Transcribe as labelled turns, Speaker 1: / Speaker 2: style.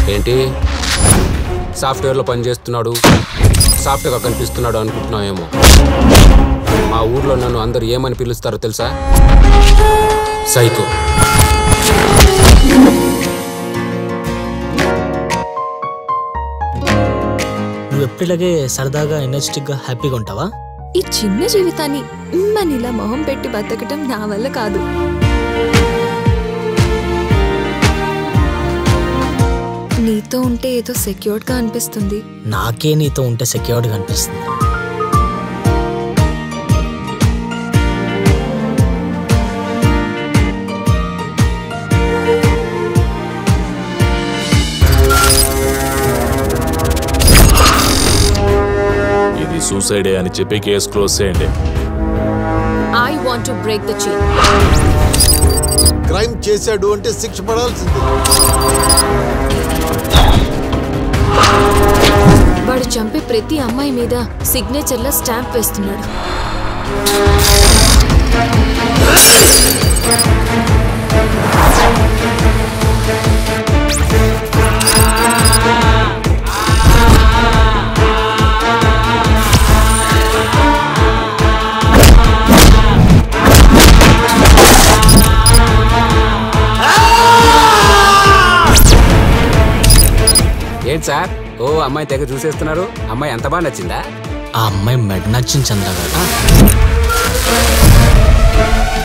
Speaker 1: ఏంటి సాఫ్ట్వేర్లో పనిచేస్తున్నాడు సాఫ్ట్గా కనిపిస్తున్నాడు అనుకుంటున్నావేమో మా ఊర్లో నన్ను అందరు ఏమని పిలుస్తారో తెలుసా సైకో
Speaker 2: నువ్వు ఎప్పటిలాగే సరదాగా ఎనర్జెటిక్గా హ్యాపీగా ఉంటావా
Speaker 3: ఈ చిన్న జీవితాన్ని మనీలా మొహం పెట్టి బతకటం నా వల్ల కాదు నీతో ఉంటే ఏదో సెక్యూర్డ్ గా అనిపిస్తుంది
Speaker 2: నాకే నీతో ఉంటే సెక్యూర్డ్గా అనిపిస్తుంది
Speaker 4: ఇది సూసైడే అని చెప్పి కేసు క్లోజ్ చేయండి
Speaker 3: I want to break the chain
Speaker 5: crime చేశాడు అంటే శిక్ష పడాల్సిందే
Speaker 3: వాడు చంపే ప్రతి అమ్మాయి మీద సిగ్నేచర్ల స్టాంప్ వేస్తున్నాడు
Speaker 1: ఏంటి సార్ ఓ అమ్మాయి తెగ చూసేస్తున్నారు అమ్మాయి ఎంత బాగా నచ్చిందా
Speaker 2: ఆ అమ్మాయి మెడ నచ్చింది చంద్ర గారు